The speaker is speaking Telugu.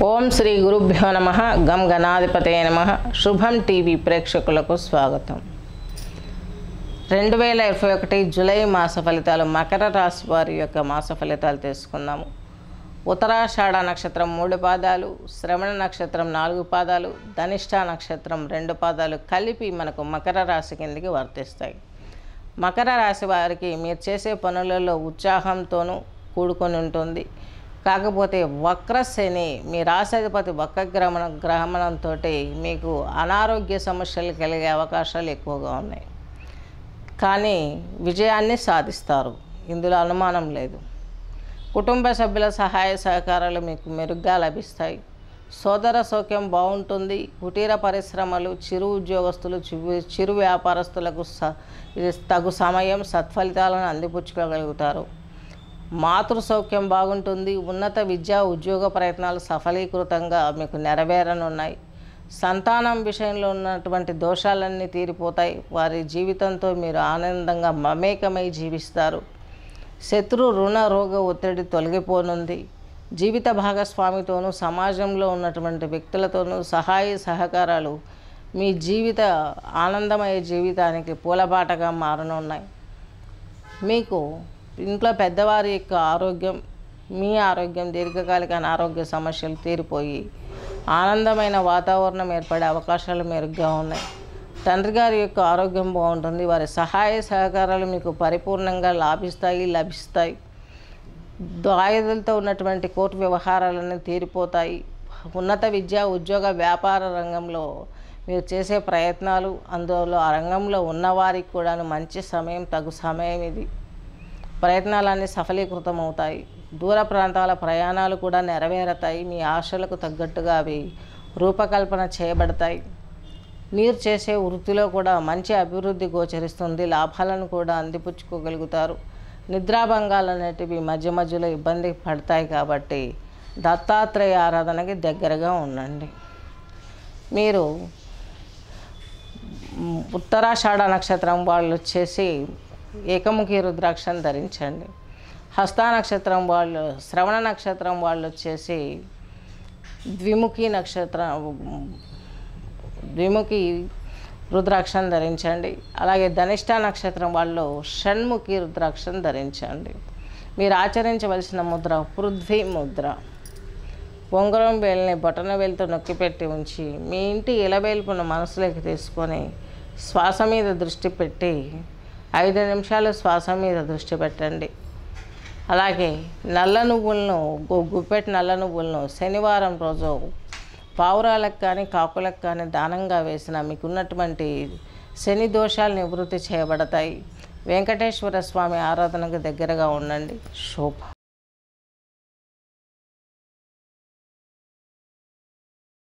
ఓం శ్రీ గురుభ్యో నమ గం గణాధిపతయ నమ శుభం టీవీ ప్రేక్షకులకు స్వాగతం రెండు వేల ఇరవై ఒకటి జూలై మాస ఫలితాలు మకర రాశి వారి యొక్క మాస ఫలితాలు తెలుసుకుందాము ఉత్తరాషాఢ నక్షత్రం మూడు పాదాలు శ్రవణ నక్షత్రం నాలుగు పాదాలు ధనిష్ట నక్షత్రం రెండు పాదాలు కలిపి మనకు మకర రాశి కిందికి వర్తిస్తాయి మకర రాశి వారికి మీరు చేసే పనులలో ఉత్సాహంతోనూ కూడుకొని ఉంటుంది కాకపోతే వక్ర శని మీ రాశాధిపతి వక్ర గ్రహణ గ్రహణంతో మీకు అనారోగ్య సమస్యలు కలిగే అవకాశాలు ఎక్కువగా ఉన్నాయి కానీ విజయాన్ని సాధిస్తారు ఇందులో అనుమానం లేదు కుటుంబ సభ్యుల సహాయ సహకారాలు మీకు మెరుగ్గా లభిస్తాయి సోదర సౌఖ్యం బాగుంటుంది కుటీర పరిశ్రమలు చిరు ఉద్యోగస్తులు చిరు- చిరు వ్యాపారస్తులకు స ఇది తగు సమయం సత్ఫలితాలను అందిపుచ్చుకోగలుగుతారు మాతృ సౌఖ్యం బాగుంటుంది ఉన్నత విద్యా ఉద్యోగ ప్రయత్నాలు సఫలీకృతంగా మీకు నెరవేరనున్నాయి సంతానం విషయంలో ఉన్నటువంటి దోషాలన్నీ తీరిపోతాయి వారి జీవితంతో మీరు ఆనందంగా మమేకమై జీవిస్తారు శత్రు రుణ రోగ ఒత్తిడి తొలగిపోనుంది జీవిత భాగస్వామితోనూ సమాజంలో ఉన్నటువంటి వ్యక్తులతోనూ సహాయ సహకారాలు మీ జీవిత ఆనందమయ జీవితానికి పూలబాటగా మారనున్నాయి మీకు ఇంట్లో పెద్దవారి యొక్క ఆరోగ్యం మీ ఆరోగ్యం దీర్ఘకాలిక అనారోగ్య సమస్యలు తీరిపోయి ఆనందమైన వాతావరణం ఏర్పడే అవకాశాలు మెరుగ్గా ఉన్నాయి తండ్రి గారి యొక్క ఆరోగ్యం బాగుంటుంది వారి సహాయ సహకారాలు మీకు పరిపూర్ణంగా లాభిస్తాయి లభిస్తాయి దాయుదులతో ఉన్నటువంటి కోర్టు వ్యవహారాలన్నీ తీరిపోతాయి ఉన్నత విద్య ఉద్యోగ వ్యాపార రంగంలో మీరు చేసే ప్రయత్నాలు అందులో ఆ రంగంలో ఉన్నవారికి కూడా మంచి సమయం తగు సమయం ఇది ప్రయత్నాలన్నీ సఫలీకృతం అవుతాయి దూర ప్రాంతాల ప్రయాణాలు కూడా నెరవేరతాయి మీ ఆశలకు తగ్గట్టుగా అవి రూపకల్పన చేయబడతాయి మీరు చేసే వృత్తిలో కూడా మంచి అభివృద్ధి గోచరిస్తుంది లాభాలను కూడా అందిపుచ్చుకోగలుగుతారు నిద్రాభంగాలు అనేటివి మధ్య మధ్యలో ఇబ్బంది పడతాయి కాబట్టి దత్తాత్రేయ ఆరాధనకి దగ్గరగా ఉండండి మీరు మ్, ఉత్తరాషాఢ నక్షత్రం వాళ్ళు వచ్చేసి ఏకముఖి రుద్రాక్షను ధరించండి హస్త నక్షత్రం వాళ్ళు శ్రవణ నక్షత్రం వాళ్ళు వచ్చేసి ద్విముఖి నక్షత్రం ద్విముఖి రుద్రాక్షను ధరించండి అలాగే ధనిష్ట నక్షత్రం వాళ్ళు షణ్ముఖి రుద్రాక్షను ధరించండి మీరు ఆచరించవలసిన ముద్ర పృథ్వీ ముద్ర ఉంగరం వేలిని బొటన వేలితో నొక్కిపెట్టి ఉంచి మీ ఇంటి ఇలవేల్పును మనసులోకి తీసుకొని శ్వాస మీద దృష్టి పెట్టి ఐదు నిమిషాలు శ్వాస మీద దృష్టి పెట్టండి అలాగే నల్ల నువ్వులను గు- గుప్పెట్ నల్ల నువ్వులను శనివారం రోజు పావురాలకు కానీ కాకులకు కానీ దానంగా వేసిన మీకున్నటువంటి శని దోషాలు నివృత్తి చేయబడతాయి వెంకటేశ్వర స్వామి ఆరాధనకు దగ్గరగా ఉండండి శోభ